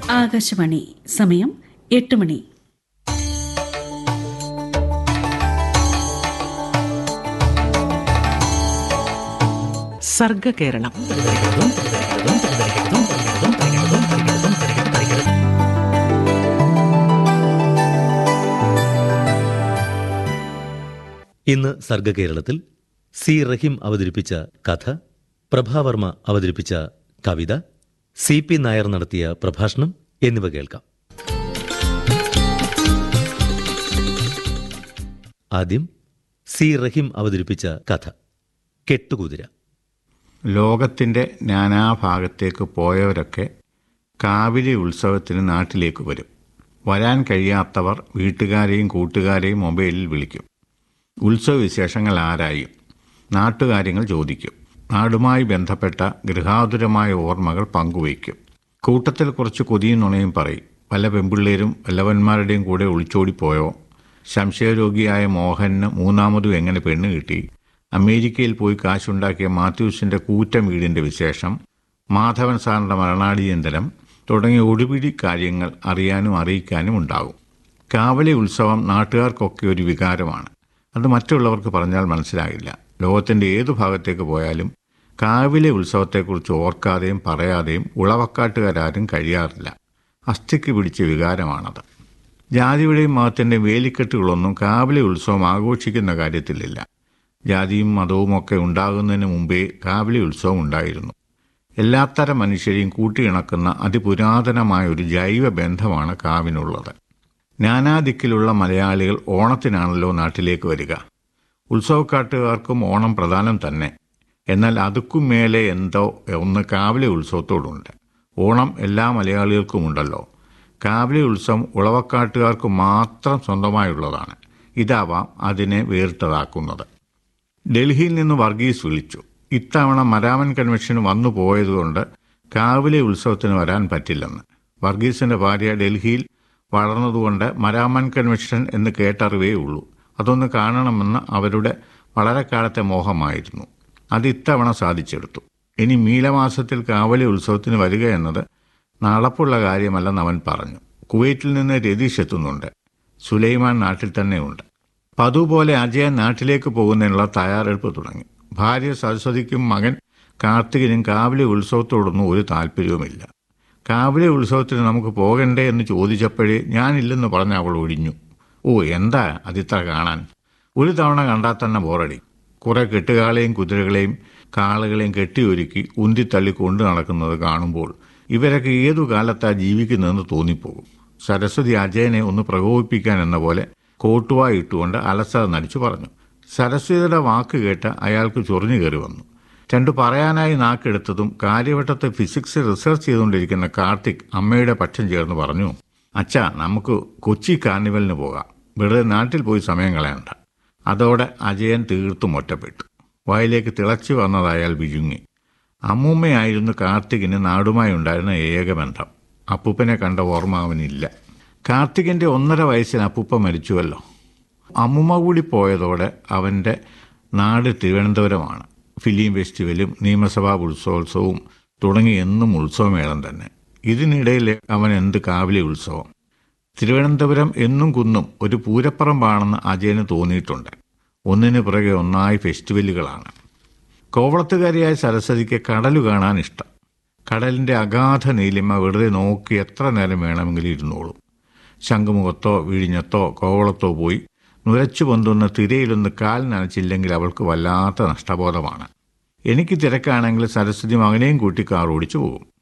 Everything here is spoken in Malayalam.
ആകാശവാണി സമയം എട്ട് മണി സർഗകേരളം ഇന്ന് സർഗകേരളത്തിൽ സി റഹീം അവതരിപ്പിച്ച കഥ പ്രഭാവർമ്മ അവതരിപ്പിച്ച കവിത സി പി നായർ നടത്തിയ പ്രഭാഷണം എന്നിവ കേൾക്കാം ആദ്യം സി റഹീം അവതരിപ്പിച്ച കഥ കെട്ടുകുതിര ലോകത്തിൻ്റെ നാനാഭാഗത്തേക്ക് പോയവരൊക്കെ കാവിലി ഉത്സവത്തിന് നാട്ടിലേക്ക് വരും വരാൻ കഴിയാത്തവർ വീട്ടുകാരെയും കൂട്ടുകാരെയും മൊബൈലിൽ വിളിക്കും ഉത്സവ വിശേഷങ്ങൾ ആരായും നാട്ടുകാര്യങ്ങൾ ചോദിക്കും നാടുമായി ബന്ധപ്പെട്ട ഗൃഹാതുരമായ ഓർമ്മകൾ പങ്കുവയ്ക്കും കൂട്ടത്തിൽ കുറച്ച് കൊതിയും നുണയും പറയും പല പെമ്പിള്ളേരും വല്ലവന്മാരുടെയും കൂടെ ഒളിച്ചോടിപ്പോയോ സംശയരോഗിയായ മോഹന് മൂന്നാമതും എങ്ങനെ പെണ്ണ് കിട്ടി അമേരിക്കയിൽ പോയി കാശുണ്ടാക്കിയ മാത്യൂസിന്റെ കൂറ്റൻ വീടിന്റെ വിശേഷം മാധവൻ സാറിന്റെ മരണാടിയന്തരം തുടങ്ങിയ ഒടുപിടി കാര്യങ്ങൾ അറിയാനും അറിയിക്കാനും ഉണ്ടാകും കാവലി ഉത്സവം നാട്ടുകാർക്കൊക്കെ ഒരു വികാരമാണ് അത് മറ്റുള്ളവർക്ക് പറഞ്ഞാൽ മനസ്സിലാകില്ല ലോകത്തിന്റെ ഏതു ഭാഗത്തേക്ക് പോയാലും കാവിലെ ഉത്സവത്തെക്കുറിച്ച് ഓർക്കാതെയും പറയാതെയും ഉളവക്കാട്ടുകാരും കഴിയാറില്ല അസ്ഥിക്ക് പിടിച്ച വികാരമാണത് ജാതിയുടെയും മതത്തിൻ്റെ വേലിക്കെട്ടുകളൊന്നും കാവിലെ ഉത്സവം ആഘോഷിക്കുന്ന കാര്യത്തിലില്ല ജാതിയും മതവും ഒക്കെ ഉണ്ടാകുന്നതിന് മുമ്പേ കാവിലെ ഉത്സവം ഉണ്ടായിരുന്നു എല്ലാത്തരം മനുഷ്യരെയും കൂട്ടിയിണക്കുന്ന അതിപുരാതനമായ ഒരു ജൈവ ബന്ധമാണ് കാവിനുള്ളത് നാനാദിക്കിലുള്ള മലയാളികൾ ഓണത്തിനാണല്ലോ നാട്ടിലേക്ക് വരിക ഉത്സവക്കാട്ടുകാർക്കും ഓണം പ്രധാനം തന്നെ എന്നാൽ അതുക്കും മേലെ എന്തോ ഒന്ന് കാവിലെ ഉത്സവത്തോടുണ്ട് ഓണം എല്ലാ മലയാളികൾക്കുമുണ്ടല്ലോ കാവിലെ ഉത്സവം ഉളവക്കാട്ടുകാർക്ക് മാത്രം സ്വന്തമായുള്ളതാണ് ഇതാവാം അതിനെ വേറിട്ടതാക്കുന്നത് ഡൽഹിയിൽ നിന്ന് വർഗീസ് വിളിച്ചു ഇത്തവണ മരാമൻ കൺവെൻഷന് വന്നു പോയതുകൊണ്ട് കാവിലെ ഉത്സവത്തിന് വരാൻ പറ്റില്ലെന്ന് വർഗീസിന്റെ ഭാര്യ ഡൽഹിയിൽ വളർന്നതുകൊണ്ട് മരാമൻ കൺവെൻഷൻ എന്ന് കേട്ടറിവേ ഉള്ളൂ അതൊന്ന് കാണണമെന്ന് അവരുടെ വളരെ കാലത്തെ മോഹമായിരുന്നു അത് ഇത്തവണ സാധിച്ചെടുത്തു ഇനി മീലമാസത്തിൽ കാവലി ഉത്സവത്തിന് വരിക എന്നത് നടപ്പുള്ള കാര്യമല്ലെന്ന് അവൻ പറഞ്ഞു കുവൈറ്റിൽ നിന്ന് രതീഷ് എത്തുന്നുണ്ട് സുലൈമാൻ നാട്ടിൽ തന്നെയുണ്ട് പതുപോലെ അജയൻ നാട്ടിലേക്ക് പോകുന്നതിനുള്ള തയ്യാറെടുപ്പ് തുടങ്ങി ഭാര്യ സരസ്വതിക്കും മകൻ കാർത്തികിനും കാവിലെ ഉത്സവത്തോടൊന്നും ഒരു താല്പര്യവുമില്ല കാവിലെ ഉത്സവത്തിന് നമുക്ക് പോകണ്ടേ എന്ന് ചോദിച്ചപ്പോഴേ ഞാനില്ലെന്ന് പറഞ്ഞ അവൾ ഒഴിഞ്ഞു ഓ എന്താ അതിത്ര കാണാൻ ഒരു തവണ കണ്ടാൽ തന്നെ ബോറടി കുറെ കെട്ടുകാളെയും കുതിരകളെയും കാളുകളെയും കെട്ടിയൊരുക്കി ഉന്തിത്തള്ളി കൊണ്ടു നടക്കുന്നത് കാണുമ്പോൾ ഇവരൊക്കെ ഏതു കാലത്താ ജീവിക്കുന്നതെന്ന് തോന്നിപ്പോകും സരസ്വതി അജയനെ ഒന്ന് പ്രകോപിപ്പിക്കാൻ എന്ന പോലെ കോട്ടുവായി ഇട്ടുകൊണ്ട് അലസത നടിച്ചു പറഞ്ഞു സരസ്വതിയുടെ വാക്ക് കേട്ട് അയാൾക്ക് ചൊറിഞ്ഞു കയറി വന്നു രണ്ടു പറയാനായി നാക്കെടുത്തതും കാര്യവട്ടത്ത് ഫിസിക്സ് റിസർച്ച് ചെയ്തുകൊണ്ടിരിക്കുന്ന കാർത്തിക് അമ്മയുടെ പക്ഷം ചേർന്ന് പറഞ്ഞു അച്ഛാ നമുക്ക് കൊച്ചി കാർണിവലിന് പോകാം വെറുതെ നാട്ടിൽ പോയി സമയം കളയണ്ട അതോടെ അജയൻ തീർത്തും ഒറ്റപ്പെട്ടു വായിലേക്ക് തിളച്ചു വന്നത് അയാൾ വിഴുങ്ങി അമ്മൂമ്മയായിരുന്നു കാർത്തികിന് നാടുമായി ഉണ്ടായിരുന്ന ഏക ബന്ധം അപ്പൂപ്പനെ കണ്ട ഓർമ്മ അവനില്ല കാർത്തികിന്റെ ഒന്നര വയസ്സിന് അപ്പൂപ്പ മരിച്ചുവല്ലോ അമ്മുമ്മ കൂടി പോയതോടെ അവൻ്റെ നാട് തിരുവനന്തപുരമാണ് ഫിലിം ഫെസ്റ്റിവലും നിയമസഭാ ഉത്സവോത്സവവും തുടങ്ങി എന്നും ഉത്സവമേളം തന്നെ ഇതിനിടയിൽ അവൻ എന്ത് കാവിലെ ഉത്സവം തിരുവനന്തപുരം എന്നും കുന്നും ഒരു പൂരപ്പറമ്പാണെന്ന് അജയന് തോന്നിയിട്ടുണ്ട് ഒന്നിനു പുറകെ ഒന്നായി ഫെസ്റ്റിവലുകളാണ് കോവളത്തുകാരിയായ സരസ്വതിക്ക് കടലു കാണാൻ ഇഷ്ടം കടലിൻ്റെ അഗാധ നീലിമ വെറുതെ നോക്കി എത്ര നേരം വേണമെങ്കിലും ഇരുന്നോളും ശംഖുമുഖത്തോ വിഴിഞ്ഞത്തോ കോവളത്തോ പോയി നുരച്ചു പൊന്തുന്ന തിരയിലൊന്ന് കാൽ നനച്ചില്ലെങ്കിൽ അവൾക്ക് വല്ലാത്ത നഷ്ടബോധമാണ് എനിക്ക് തിരക്കാണെങ്കിൽ സരസ്വതി മകനെയും കൂട്ടി കാർ ഓടിച്ചു പോകും